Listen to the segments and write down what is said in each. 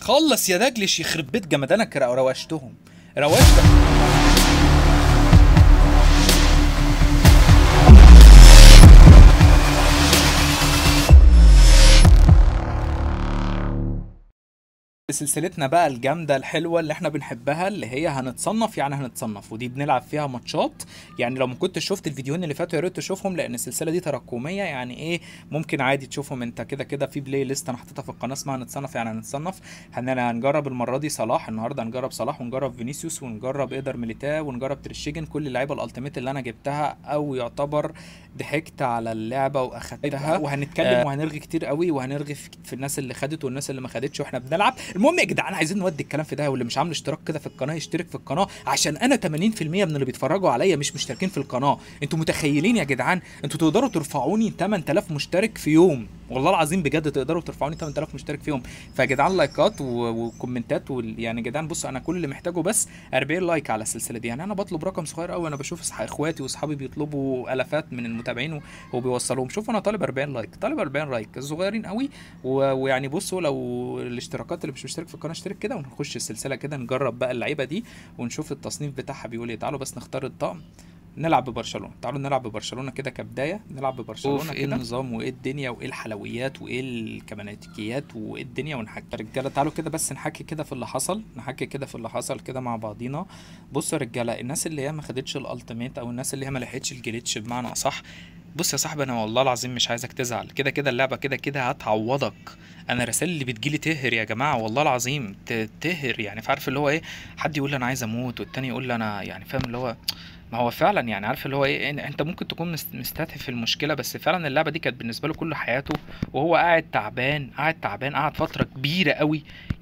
خلص يا دجلش يخرب بيت جمدانك رو- روشتهم روشتهم سلسلتنا بقى الجامدة الحلوة اللي احنا بنحبها اللي هي هنتصنف يعني هنتصنف ودي بنلعب فيها ماتشات يعني لو ما كنتش شفت الفيديوهين اللي فاتوا يا ريت تشوفهم لان السلسلة دي تراكمية يعني ايه ممكن عادي تشوفهم انت كده كده في بلاي ليست انا حاططها في القناة اسمها هنتصنف يعني هنتصنف هن- هنجرب المرة دي صلاح النهاردة هنجرب صلاح ونجرب فينيسيوس ونجرب ايدر ميليتاو ونجرب تريشيجن كل اللعيبة الالتيميت اللي انا جبتها او يعتبر ضحكت على اللعبة واخدتها وهنتكلم آه. وهنرغي كتير قوي وهنرغي في في الناس اللي خدت والناس اللي ما خدتش واحنا بنلعب المهم يا جدعان عايزين نودي الكلام في ده واللي مش عامل اشتراك كده في القناه يشترك في القناه عشان انا 80% من اللي بيتفرجوا عليا مش مشتركين في القناه انتوا متخيلين يا جدعان انتوا تقدروا ترفعوني 8000 مشترك في يوم والله العظيم بجد تقدروا ترفعوني 8000 مشترك في يوم فيا جدعان لايكات و- وكومنتات وال... يعني يا جدعان بصوا انا كل اللي محتاجه بس 40 لايك على السلسله دي يعني انا بطلب رقم صغير قوي انا بشوف أصح- اخواتي واصحابي بيطلبوا الافات من المتابعين و- وبيوصلوهم شوف انا طالب 40 لايك طالب 40 لايك صغيرين قوي و- ويعني بصوا لو الاشتراكات اللي مش مشترك في القناه اشترك كده ونخش السلسله كده نجرب بقى اللعيبه دي ونشوف التصنيف بتاعها بيقول ايه تعالوا بس نختار الطقم نلعب ببرشلونه تعالوا نلعب ببرشلونه كده كبدايه نلعب ببرشلونه أوف، ايه إيه ده؟ النظام وايه الدنيا وايه الحلويات وايه الكمانيتيكيات وايه الدنيا ونحكي يا رجاله تعالوا كده بس نحكي كده في اللي حصل نحكي كده في اللي حصل كده مع بعضينا بصوا يا رجاله الناس اللي هي ما خدتش الالتيميت او الناس اللي هي ما لحقتش الجليتش بمعنى اصح بص يا صاحبي انا والله العظيم مش عايزك تزعل كده كده اللعبه كده كده هتعوضك انا الرسائل اللي بتجيلي تهر يا جماعه والله العظيم ت- تهر يعني عارف اللي هو ايه حد يقول لي انا عايز اموت والتاني يقول لي انا يعني فاهم اللي هو ما هو فعلا يعني عارف اللي هو ايه إن- انت ممكن تكون مست- مستهدف المشكله بس فعلا اللعبه دي كانت بالنسبه له كل حياته وهو قاعد تعبان قاعد تعبان قاعد فتره كبيره قوي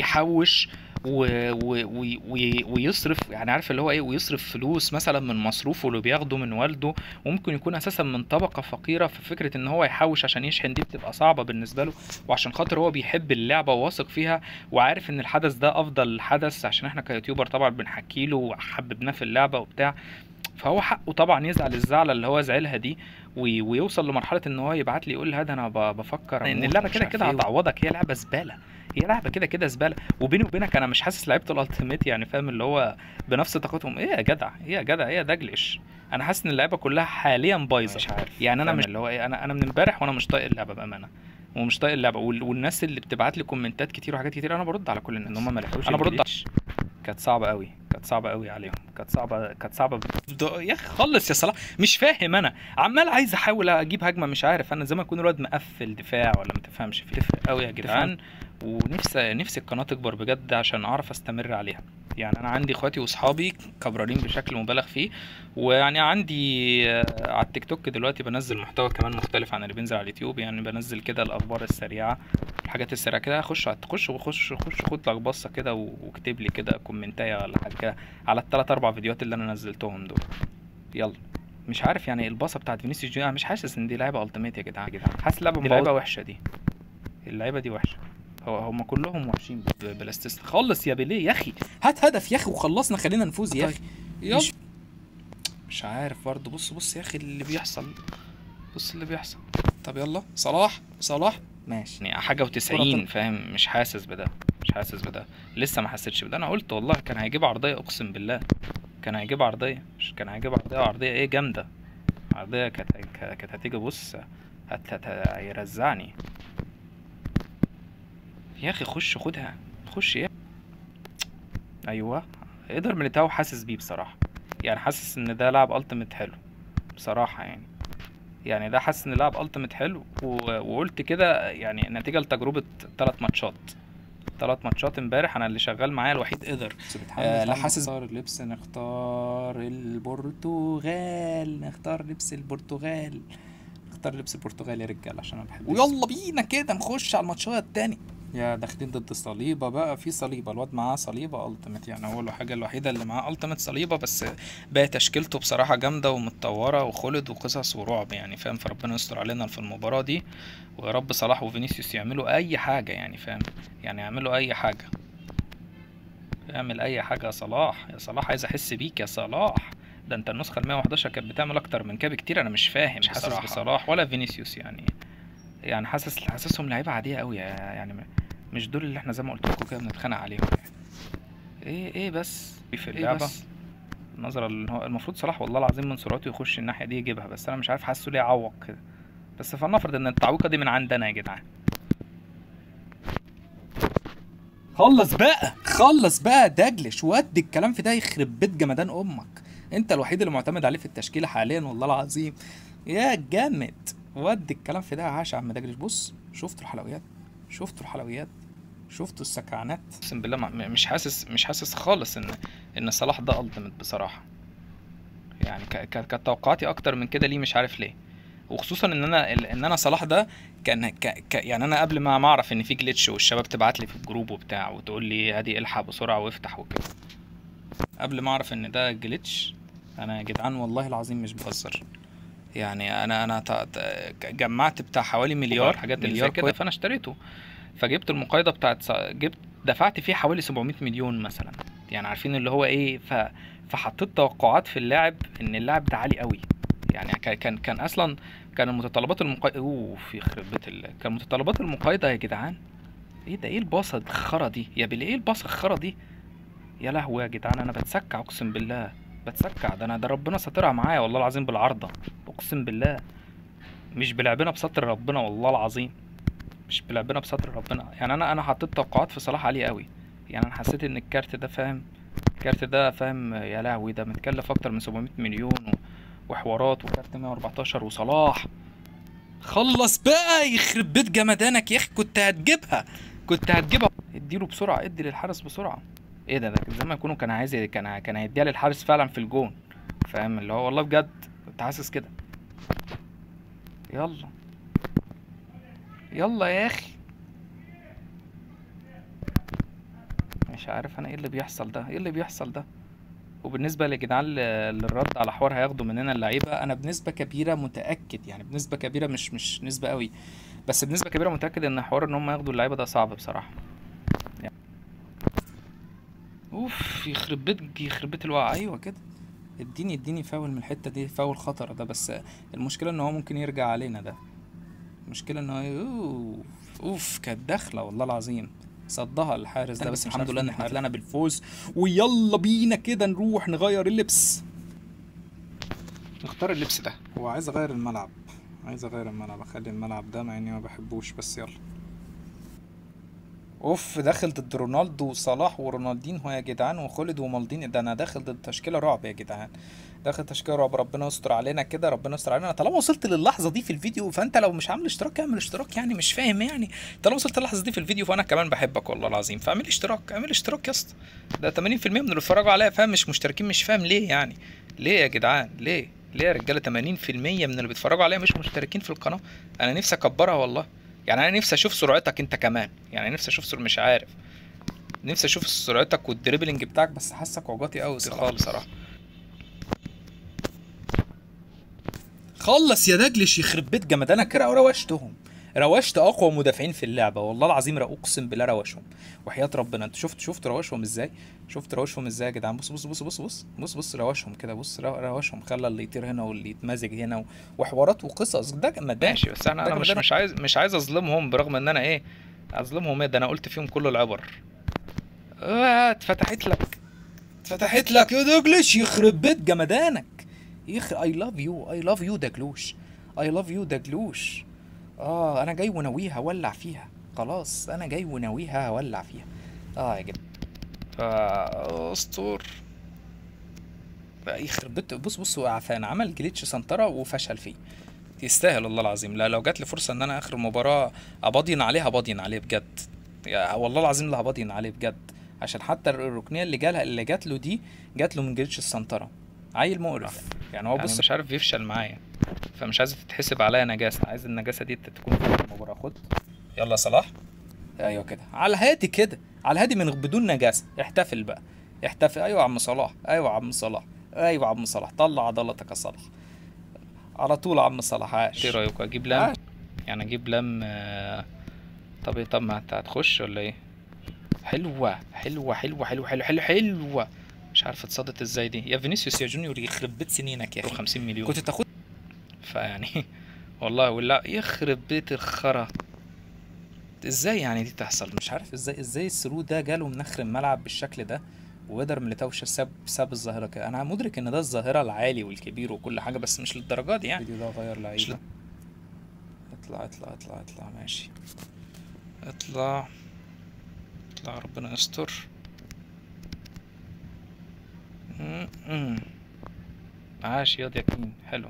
يحوش و... و... و... و... ويصرف يعني عارف اللي هو ايه ويصرف فلوس مثلا من مصروفه اللي بياخده من والده وممكن يكون اساسا من طبقه فقيره ففكره ان هو يحوش عشان يشحن دي بتبقى صعبه بالنسبه له وعشان خاطر هو بيحب اللعبه وواثق فيها وعارف ان الحدث ده افضل حدث عشان احنا كيوتيوبر طبعا بنحكي له وحببناه في اللعبه وبتاع فهو حقه طبعا يزعل الزعله اللي هو زعلها دي وي- ويوصل لمرحله ان هو يبعت لي يقول هذا انا ب- بفكر ان أموت اللعبه ومش كده عارف كده إيه و- هتعوضك هي لعبه زباله هي لعبه كده كده زباله وبيني وبينك انا مش حاسس لعيبه الالتيميت يعني فاهم اللي هو بنفس طاقتهم ايه يا جدع ايه يا جدع ايه يا دجلش انا حاسس ان اللعبه كلها حاليا بايظه مش عارف يعني انا فاهم مش اللي هو ايه انا انا من امبارح وانا مش طايق اللعبه بامانه ومش طايق اللعبه وال- والناس اللي بتبعت لي كومنتات كتير وحاجات كتير انا برد على كل الناس ان هم ما لحقوش انا برد الجليتش. كانت صعبة قوي كانت صعبة قوي عليهم كانت صعبة كانت صعبة ب- يا اخي خلص يا صلاح مش فاهم انا عمال عايز احاول اجيب هجمة مش عارف انا زي ما يكون الواد مقفل دفاع ولا ما تفهمش فيه تفرق قوي يا جدعان ونفسي نفسي القناة تكبر بجد عشان اعرف استمر عليها يعني انا عندي اخواتي واصحابي كبرانين بشكل مبالغ فيه ويعني عندي آه، على التيك توك دلوقتي بنزل محتوى كمان مختلف عن اللي بينزل على اليوتيوب يعني بنزل كده الاخبار السريعة الحاجات السريعة كده خش تخش وخش خش خد لك بصة كده و- واكتب لي كده كومنتايه ولا حاجة كده على التلات أربع فيديوهات اللي أنا نزلتهم دول يلا مش عارف يعني الباصة بتاعت فينيسيوس جونيور أنا مش حاسس إن دي لعبة ألتيميت يا جدعان يا جدعان حاسس اللعبة دي لعبة وحشة دي اللعبة دي وحشة هو هم كلهم وحشين ب- بلا استثناء خلص يا بيليه يا أخي هات هدف يا أخي وخلصنا خلينا نفوز يا طيب. أخي يلا مش, مش عارف برضه بص بص يا أخي اللي بيحصل بص اللي بيحصل طب يلا صلاح صلاح ماشي يعني حاجة كرة وتسعين طل- فاهم مش حاسس بده مش حاسس بده لسه ما حسيتش بده انا قلت والله كان هيجيب عرضية اقسم بالله كان هيجيب عرضية مش كان هيجيب عرضية وعرضية ايه جامدة عرضية كانت كانت هتيجي بص هت... هت... هيرزعني يا اخي خش خدها خش يا ايوه يقدر ميليتاو حاسس بيه بصراحة يعني حاسس ان ده لاعب التيميت حلو بصراحة يعني يعني ده حاسس ان لاعب التيميت حلو و... وقلت كده يعني نتيجة لتجربة ثلاث ماتشات ثلاث ماتشات امبارح انا اللي شغال معايا الوحيد قدر آه لا حاسس نختار لبس نختار البرتغال نختار لبس البرتغال نختار لبس البرتغال يا رجال عشان انا بحب ويلا بينا كده نخش على الماتشات التاني يا داخلين ضد صليبه بقى في صليبه الواد معاه صليبه التيميت يعني هو الحاجه الوحيده اللي معاه التيميت صليبه بس باقي تشكيلته بصراحه جامده ومتطوره وخلد وقصص ورعب يعني فاهم فربنا يستر علينا في المباراه دي ويا رب صلاح وفينيسيوس يعملوا اي حاجه يعني فاهم يعني يعملوا اي حاجه اعمل اي حاجه يا صلاح يا صلاح عايز احس بيك يا صلاح ده انت النسخه ال 111 كانت بتعمل اكتر من كده بكتير انا مش فاهم مش حاسس بصراحة. بصلاح ولا فينيسيوس يعني يعني حاسس حاسسهم لعيبه عاديه قوي يعني مش دول اللي احنا زي ما قلت لكم كده بنتخانق عليهم يعني ايه ايه بس في اللعبه بس؟ نظرا ان هو المفروض صلاح والله العظيم من سرعته يخش الناحيه دي يجيبها بس انا مش عارف حاسه ليه عوق كده بس فلنفرض ان التعويقه دي من عندنا يا جدعان خلص بقى خلص بقى دجلش ودي الكلام في ده يخرب بيت جمدان امك انت الوحيد اللي معتمد عليه في التشكيله حاليا والله العظيم يا جامد ودي الكلام في ده يا عاش يا عم دجلش بص شفتوا الحلويات شفتوا الحلويات شفتوا السكعنات اقسم بالله ما- مش حاسس مش حاسس خالص ان ان صلاح ده التيمت بصراحه يعني ك- ك- كانت توقعاتي اكتر من كده ليه مش عارف ليه وخصوصا ان انا ان انا صلاح ده كان ك... ك... يعني انا قبل ما ما اعرف ان في جليتش والشباب تبعت لي في الجروب وبتاع وتقول لي ادي الحق بسرعه وافتح وكده قبل ما اعرف ان ده جليتش انا يا جدعان والله العظيم مش بهزر يعني انا انا ت... ت... جمعت بتاع حوالي مليار حاجات اللي زي كده فانا اشتريته فجبت المقايضه بتاعت ص- جبت دفعت فيه حوالي 700 مليون مثلا يعني عارفين اللي هو ايه ف... فحطيت توقعات في اللاعب ان اللاعب ده عالي قوي يعني كان كان كان اصلا كان المتطلبات المقايضه اوف يخرب بيت ال... كان متطلبات المقايضه يا جدعان ايه ده ايه الباصه الخرا دي يا بال ايه الباصه الخرا دي يا لهوي يا جدعان انا بتسكع اقسم بالله بتسكع ده انا ده ربنا ساترها معايا والله العظيم بالعارضه اقسم بالله مش بلعبنا بستر ربنا والله العظيم مش بلعبنا بستر ربنا يعني انا انا حطيت توقعات في صلاح عاليه قوي يعني انا حسيت ان الكارت ده فاهم الكارت ده فاهم يا لهوي ده متكلف اكتر من 700 مليون و... وحوارات وكارت 114 وصلاح خلص بقى يخرب بيت جمدانك يا اخي كنت هتجيبها كنت هتجيبها اديله بسرعه ادي للحارس بسرعه ايه ده ده زي ما يكونوا كان عايز كان كان هيديها للحارس فعلا في الجون فاهم اللي هو والله بجد كنت حاسس كده يلا يلا يا اخي مش عارف انا ايه اللي بيحصل ده ايه اللي بيحصل ده وبالنسبه يا جدعان ل- للرد على حوار هياخدوا مننا اللعيبه انا بنسبه كبيره متاكد يعني بنسبه كبيره مش مش نسبه قوي بس بنسبه كبيره متاكد ان حوار ان هم ياخدوا اللعيبه ده صعب بصراحه يعني. اوف يخرب بيت يخرب بيت الوقع ايوه كده اديني اديني فاول من الحته دي فاول خطر ده بس المشكله ان هو ممكن يرجع علينا ده المشكله ان هو اوف اوف كانت داخله والله العظيم صدها الحارس ده بس الحمد لله ان احنا طلعنا بالفوز ويلا بينا كده نروح نغير اللبس نختار اللبس ده هو عايز اغير الملعب عايز اغير الملعب اخلي الملعب ده مع اني ما بحبوش بس يلا اوف داخل ضد رونالدو وصلاح ورونالدينهو يا جدعان وخالد ومالديني ده انا داخل ضد تشكيله رعب يا جدعان داخل تشكيله رعب ربنا يستر علينا كده ربنا يستر علينا طالما وصلت للحظه دي في الفيديو فانت لو مش عامل اشتراك اعمل اشتراك يعني مش فاهم يعني طالما وصلت للحظه دي في الفيديو فانا كمان بحبك والله العظيم فاعمل اشتراك اعمل اشتراك يا اسطى ده 80% من اللي اتفرجوا عليا فاهم مش مشتركين مش فاهم ليه يعني ليه يا جدعان ليه ليه يا رجاله 80% من اللي بيتفرجوا عليا مش مشتركين في القناه انا نفسي اكبرها والله يعني انا نفسي اشوف سرعتك انت كمان يعني نفسي اشوف سرعة مش عارف نفسي اشوف سرعتك والدريبلينج بتاعك بس حاسك عجاطي قوي خالص صراحه خلص يا دجلش يخرب بيت جمدانك رو- روشتهم روشت اقوى مدافعين في اللعبه والله العظيم را- اقسم بالله روشهم وحياه ربنا انت شفت شفت روشهم ازاي شفت روشهم ازاي يا جدعان بص بص بص بص بص بص بص روشهم كده بص رو- روشهم خلى اللي يطير هنا واللي يتمازج هنا و- وحوارات وقصص ده جمدان ماشي بس انا ده انا مش جمدان. مش عايز مش عايز اظلمهم برغم ان انا ايه اظلمهم ايه ده انا قلت فيهم كل العبر اه اتفتحت لك فتحت لك يا دجلش يخرب بيت جمدانك يخ اي لاف يو اي لاف يو دجلوش اي لاف يو دجلوش اه انا جاي وناويها اولع فيها خلاص انا جاي وناويها اولع فيها اه يا جدع فا اسطور بقى يخرب بيت بص بص هو عفان عمل جليتش سنترة وفشل فيه يستاهل والله العظيم لا لو جات لي فرصه ان انا اخر المباراه ابادين عليها ابادين عليه بجد يا والله العظيم لا ابادين عليه بجد عشان حتى الركنيه اللي جالها اللي جات له دي جات له من جليتش السنترة عيل مقرف يعني هو يعني بص مش عارف بيفشل معايا فمش عايز تتحسب عليا نجاسة عايز النجاسة دي تكون في المباراة خد يلا صلاح ايوه كده على الهادي كده على الهادي من بدون نجاسه احتفل بقى احتفل ايوه يا عم صلاح ايوه يا عم صلاح ايوه يا عم صلاح طلع عضلاتك يا صلاح على طول يا عم صلاح عاش ايه رأيك اجيب لام عاش. يعني اجيب لام آه، طب ايه طب ما انت هتخش ولا ايه حلوة حلوة حلوة حلوة حلوة حلوة حلوة مش عارف اتصدت ازاي دي يا فينيسيوس يا جونيور يخرب بيت سنينك يا اخي 50 مليون كنت تاخد فيعني والله ولا يخرب بيت الخرا ازاي يعني دي تحصل مش عارف ازاي ازاي الثرو ده جاله من اخر الملعب بالشكل ده وقدر ميليتاو ساب ساب الظاهره كده انا مدرك ان ده الظاهره العالي والكبير وكل حاجه بس مش للدرجه دي يعني الفيديو ده غير مش لعيبه اطلع اطلع اطلع اطلع ماشي اطلع اطلع ربنا يستر م- م. عاش ياض يا كين حلو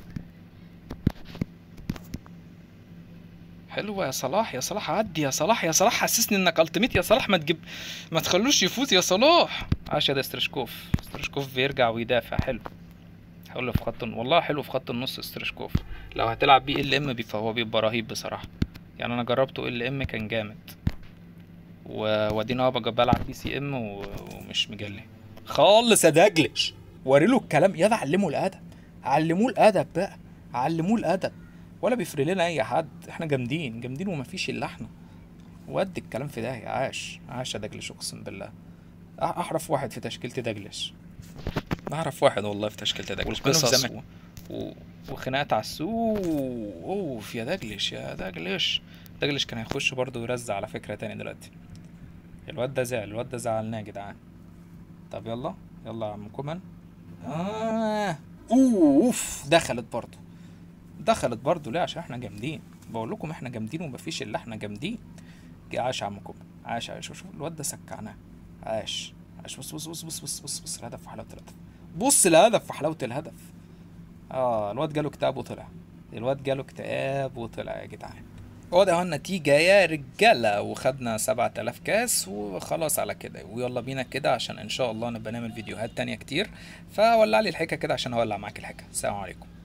حلوة يا صلاح يا صلاح عدي يا صلاح يا صلاح حسسني انك التيميت يا صلاح ما تجيب ما تخلوش يفوت يا صلاح عاش يا ده ستريشكوف ستريشكوف بيرجع ويدافع حلو حلو في خط الن- والله حلو في خط النص ستريشكوف لو هتلعب بيه ال ام بي فهو بيبقى رهيب بصراحة يعني انا جربته ال ام كان جامد و- وادينا اهو بج- بلعب بي سي ام و- ومش مجلي خالص يا دجلش وريله الكلام يا ده علمه الادب علموه الادب بقى علموه الادب ولا بيفرق لنا اي حد احنا جامدين جامدين ومفيش الا احنا ودي الكلام في داهية عاش عاش يا دجلش اقسم بالله أح- احرف واحد في تشكيلة دجلش اعرف واحد والله في تشكيلة دجلش والقصص و... و... وخناقات على السوق اوف يا دجلش يا دجلش دجلش كان هيخش برضه يرزع على فكرة تاني دلوقتي الواد ده زعل الواد ده زعلناه يا جدعان طب يلا يلا يا عم كومان آه. اوف دخلت برضه دخلت برضه ليه عشان احنا جامدين بقول لكم احنا جامدين ومفيش الا احنا جامدين عاش يا عم كومان عاش عاش شوف الواد ده سكعناه عاش عاش بص بص بص بص بص بص بص الهدف وحلاوة الهدف بص الهدف وحلاوة الهدف اه الواد جاله اكتئاب وطلع الواد جاله اكتئاب وطلع يا جدعان هو ده هو النتيجة يا رجالة وخدنا سبعة آلاف كاس وخلاص على كده ويلا بينا كده عشان إن شاء الله نبقى نعمل فيديوهات تانية كتير فولع لي الحكة كده عشان أولع معاك الحكة السلام عليكم